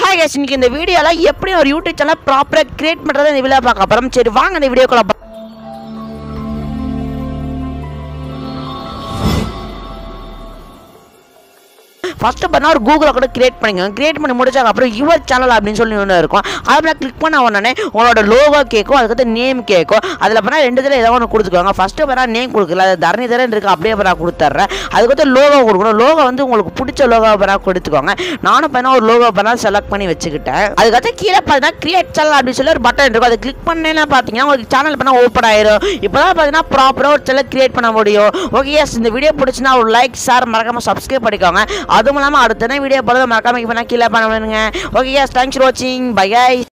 case இன்னைக்கு இந்த வீடியோவில் எப்படி ஒரு யூடியூப் சேனல் ப்ராப்பராக கிரியேட் பண்ணுறதை இந்த வீடியோ பார்க்க போகிறோம் சரி வாங்க இந்த வீடியோக்குள்ள பா- ஃபஸ்ட்டு பண்ணால் ஒரு கூகுளில் கூட கிரியேட் பண்ணிக்கோங்க கிரியேட் பண்ணி முடிச்சாங்க அப்புறம் யுவர் சேனல் அப்படின்னு சொல்லி ஒன்று இருக்கும் அதில் கிளிக் பண்ண உடனே உங்களோட லோகோ கேட்கும் அதுக்கடுத்து நேம் கேட்கும் அதில் பண்ணால் ரெண்டு இதில் ஏதோ ஒன்று கொடுத்துக்கோங்க ஃபஸ்ட்டு பண்ணால் நேம் கொடுக்கல அது தரணிதரன் இருக்குது அப்படியே நான் கொடுத்துட்றேன் அதுக்கடுத்து லோகோ கொடுக்கணும் லோகோ வந்து உங்களுக்கு பிடிச்ச லோகோ பண்ணால் கொடுத்துக்கோங்க நானும் பண்ணால் ஒரு லோகோ பண்ணால் செலக்ட் பண்ணி வச்சுக்கிட்டேன் அதுக்கடுத்து கீழே பார்த்தீங்கன்னா கிரியேட் சேனல் அப்படின்னு சொல்லி ஒரு பட்டன் இருக்கும் அதை கிளிக் பண்ணேன்னா பார்த்தீங்கன்னா உங்களுக்கு சேனல் பண்ணால் ஓப்பன் ஆயிரும் இப்போ தான் பார்த்தீங்கன்னா ப்ராப்பராக ஒரு சேனல் கிரியேட் பண்ண முடியும் ஓகே எஸ் இந்த வீடியோ பிடிச்சினா ஒரு லைக் ஷேர் மறக்காம சப்ஸ்கிரைப் பண்ணிக்கோங்க அதுவும் இல்லாமல் அடுத்த வீடியோ போகிறது மறக்காம இப்போ நான் கீழே பண்ண ஓகே எஸ் தேங்க்ஸ் ஃபார் வாட்சிங் பை